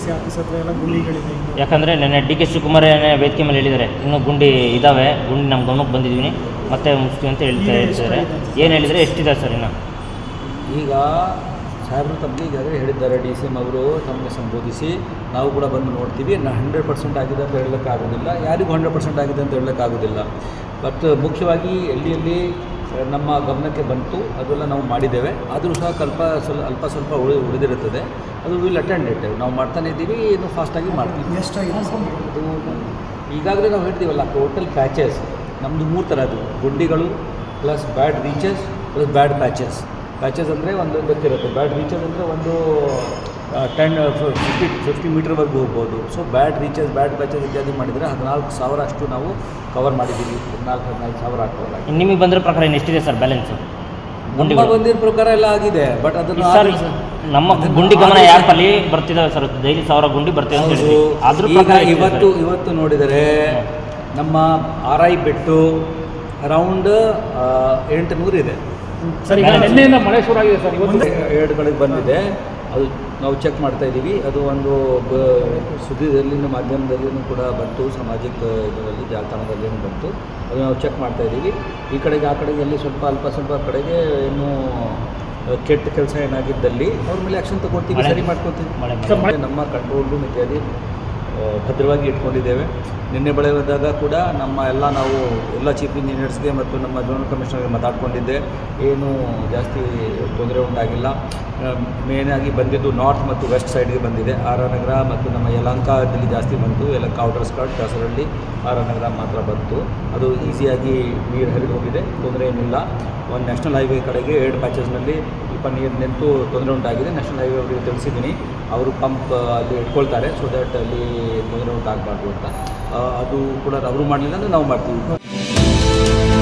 Office ಹತ್ರ ಎಲ್ಲ ಗುಂಡಿಗಳಿದೆ ಇನ್ನು. ಯಾಕಂದರೆ ನೆನ್ನೆ ಡಿ ಕೆ ಶಿವಕುಮಾರ್ ಏನೇ ವೇದಿಕೆ ಮೇಲೆ ಹೇಳಿದ್ದಾರೆ ಇನ್ನೂ ಗುಂಡಿ ಇದ್ದಾವೆ ಗುಂಡಿ ನಮ್ಮ ಗಮನಕ್ಕೆ ಬಂದಿದ್ದೀವಿ ಮತ್ತೆ ಮುಗಿಸ್ತೀವಿ ಅಂತ ಹೇಳ್ತಾ ಈಗ ಹೇಳ್ತಿದ್ದಾರೆ ಎಷ್ಟಾಗಿದೆ? ಏನು ಹೇಳಿದರೆ ಎಷ್ಟಿದೆ ಸರ್ ಇನ್ನು ಈಗ ಸಾಹೇಬರು ತಮಗೆ ಈಗಾಗಲೇ ಹೇಳಿದ್ದಾರೆ ಡಿ ಸಿ ಎಮ್ ಅವರು ತಮಗೆ ಸಂಬೋಧಿಸಿ ನಾವು ಕೂಡ ಬಂದು ನೋಡ್ತೀವಿ ನಾ ಹಂಡ್ರೆಡ್ ಪರ್ಸೆಂಟ್ ಆಗಿದೆ ಅಂತ ಹೇಳೋಕ್ಕಾಗೋದಿಲ್ಲ ಯಾರಿಗೂ ಹಂಡ್ರೆಡ್ ಪರ್ಸೆಂಟ್ ಆಗಿದೆ ಅಂತ ಹೇಳೋಕ್ಕಾಗೋದಿಲ್ಲ ಬಟ್ ಮುಖ್ಯವಾಗಿ ಎಲ್ಲಿ ಎಲ್ಲಿ ನಮ್ಮ ಗಮನಕ್ಕೆ ಬಂತು ಅದೆಲ್ಲ ನಾವು ಮಾಡಿದ್ದೇವೆ ಆದರೂ ಸಹ ಸ್ವಲ್ಪ ಸ್ವಲ್ಪ ಅಲ್ಪ ಸ್ವಲ್ಪ ಉಳಿ ಉಳಿದಿರುತ್ತದೆ ಅದು ವಿಲ್ ಅಟೆಂಡ್ ಇಟ್ ನಾವು ಮಾಡ್ತಾನೆ ಇದ್ದೀವಿ ಇನ್ನು ಫಾಸ್ಟಾಗಿ ಮಾಡ್ತೀವಿ ಎಷ್ಟಾಗಿದೆ ಸರ್ ಅದು ಈಗಾಗಲೇ ನಾವು ಹೇಳ್ತೀವಲ್ಲ ಟೋಟಲ್ ಪ್ಯಾಚಸ್ ನಮ್ಮದು ಮೂರು ಥರದ್ದು ಗುಂಡಿಗಳು plus bad reaches plus bad patches patches ಅಂದರೆ ಒಂದು ಗೊತ್ತಿರುತ್ತೆ ಬ್ಯಾಡ್ ರೀಚಸ್ ಅಂದರೆ ಒಂದು ಟೆನ್ ಫಿಫ್ಟಿ ಫಿಫ್ಟಿ ಮೀಟರ್ವರೆಗೂ ಹೋಗ್ಬೋದು so bad reaches bad patches ಇತ್ಯಾದಿ ಮಾಡಿದರೆ ಹದಿನಾಲ್ಕು ಸಾವಿರ ಅಷ್ಟು ನಾವು ಕವರ್ ಮಾಡಿದ್ದೀವಿ ಹದಿನಾಲ್ಕು ಹದಿನೈದು ಸಾವಿರ ಕವರ್ ಆಗಿದೆ ನಿಮಗೆ ಬಂದಿರೋ ಪ್ರಕಾರ ಇನ್ನು ಎಷ್ಟಿದೆ ಸರ್ ಬ್ಯಾಲೆನ್ಸು ನಮ್ಮ ಗುಂಡಿಗಳು ಬಂದಿರೋ ಪ್ರಕಾರ ಎಲ್ಲ ಆಗಿದೆ ಬಟ್ ಅದನ್ನು ಸರ್ ಆದ್ರೂ- ನಮ್ಮ ಅದನ್ನು ಗುಂಡಿ ಗಮನ ಆದ್ರೂ ಸಹ- ಆ್ಯಪಲ್ಲಿ ಬರ್ತಿದ್ದಾವೆ ಸರ್ ಡೈಲಿ ಸಾವಿರ ಗುಂಡಿ ಬರ್ತಿದೆ ಅಂತ ಹೌದು. ಹೇಳಿದ್ವಿ ಅದ್ರ ಈಗ ಪ್ರಕಾರ ಎಷ್ಟಿದೆ ಇವತ್ತು ಸರ್? ಇವತ್ತು ನೋಡಿದರೆ ನಮ್ಮ ಆರ್ ಐ ಬೆಟ್ಟು ಅರೌಂಡ್ ಎಂಟುನೂರು ಇದೆ ಸರ್ ಈಗ ನಿನ್ನೆಯಿಂದ ಮಳೆ ಶುರು ಆಗಿದೆ ಸರ್ ಇವತ್ತು ಎರಡು ಕಡೆಗೆ ಬಂದಿದೆ ಅದು ನಾವು ಚೆಕ್ ಮಾಡ್ತಾ ಇದ್ದೀವಿ ಅದು ಒಂದು ಬ- ಸುದ್ದಿಯಲ್ಲಿ ಮಾಧ್ಯಮದಲ್ಲಿಯೂ ಕೂಡ ಬಂತು ಸಾಮಾಜಿಕ ಇದರಲ್ಲಿ ಜಾಲತಾಣದಲ್ಲಿ ಬಂತು ಅದು ನಾವು ಚೆಕ್ ಮಾಡ್ತಾ ಇದ್ದೀವಿ ಈ ಕಡೆಗೆ ಆ ಕಡೆಗೆ ಎಲ್ಲಿ ಸ್ವಲ್ಪ ಅಲ್ಪ ಸ್ವಲ್ಪ ಕಡೆಗೆ ಇನ್ನೂ ಆ, ಕೆಟ್ಟ ಕೆಲಸ ಏನಾಗಿದ್ದಲ್ಲಿ ಅವ್ರ ಮೇಲೆ ಆ್ಯಕ್ಷನ್ ತಗೊಳ್ತೀವಿ ಮಳೆ- ಸರಿ ಮಾಡ್ಕೊತೀವಿ ಮಳೆ ಮಳೆ. ಸರ್, ಮಳೆ- ನಮ್ಮ ಕಂಟ್ರೋಲ್ ರೂಮ್ ಇತ್ಯಾದಿ ಆ, ಭದ್ರವಾಗಿ ಇಟ್ಕೊಂಡಿದ್ದೇವೆ ನಿನ್ನೆ ಬೆಳೆದಾಗ ಕೂಡ ನಮ್ಮ ಎಲ್ಲ ನಾವು ಎಲ್ಲ ಚೀಫ್ ಇಂಜಿನಿಯರ್ಸ್ಗೆ ಮತ್ತು ನಮ್ಮ ಜೋನಲ್ ಕಮಿಷನರ್ಗೆ ಮಾತಾಡ್ಕೊಂಡಿದ್ದೆ ಏನು ಜಾಸ್ತಿ ತೊಂದರೆ ಉಂಟಾಗಿಲ್ಲ ಮೇನಾಗಿ ಬಂದಿದ್ದು ನಾರ್ತ್ ಮತ್ತು ವೆಸ್ಟ್ ಸೈಡ್ಗೆ ಬಂದಿದೆ ಆರ್ ಆರ್ ನಗರ ಮತ್ತು ನಮ್ಮ ಯಲಹಂಕದಲ್ಲಿ ಜಾಸ್ತಿ ಬಂತು ಯಲಹಂಕ ಔಟರ್ ಸ್ಕರ್ಟ್ ದಸರಲ್ಲಿ ಆರ್ ಆರ್ ನಗರ ಮಾತ್ರ ಬಂತು ಅದು ಈಸಿಯಾಗಿ ನೀರು ಹರಿದು ಹೋಗಿದೆ ತೊಂದರೆ ಏನಿಲ್ಲ ಒಂದು ನ್ಯಾಷನಲ್ ಹೈವೇ ಕಡೆಗೆ ಎರಡು ಪ್ಯಾಚಸ್ನಲ್ಲಿ ಸ್ವಲ್ಪ ನೀರು ನಿಂತು ತೊಂದರೆ ಉಂಟಾಗಿದೆ ನ್ಯಾಷನಲ್ ಹೈವೇ ಅವರಿಗೆ ತಿಳಿಸಿದ್ದೀನಿ ಅವರು ಪಂಪ್ ಅಲ್ಲಿ ಇಟ್ಕೊಳ್ತಾರೆ ಸೊ ದ್ಯಾಟ್ ಅಲ್ಲಿ ತೊಂದರೆ ಉಂಟಾಗಬಾರ್ದು ಅಂತ ಆ, ಅದು ಕೂಡ ಅವರು ಮಾಡಲಿಲ್ಲ ಅಂದರೆ ನಾವು ಮಾಡ್ತೀವಿ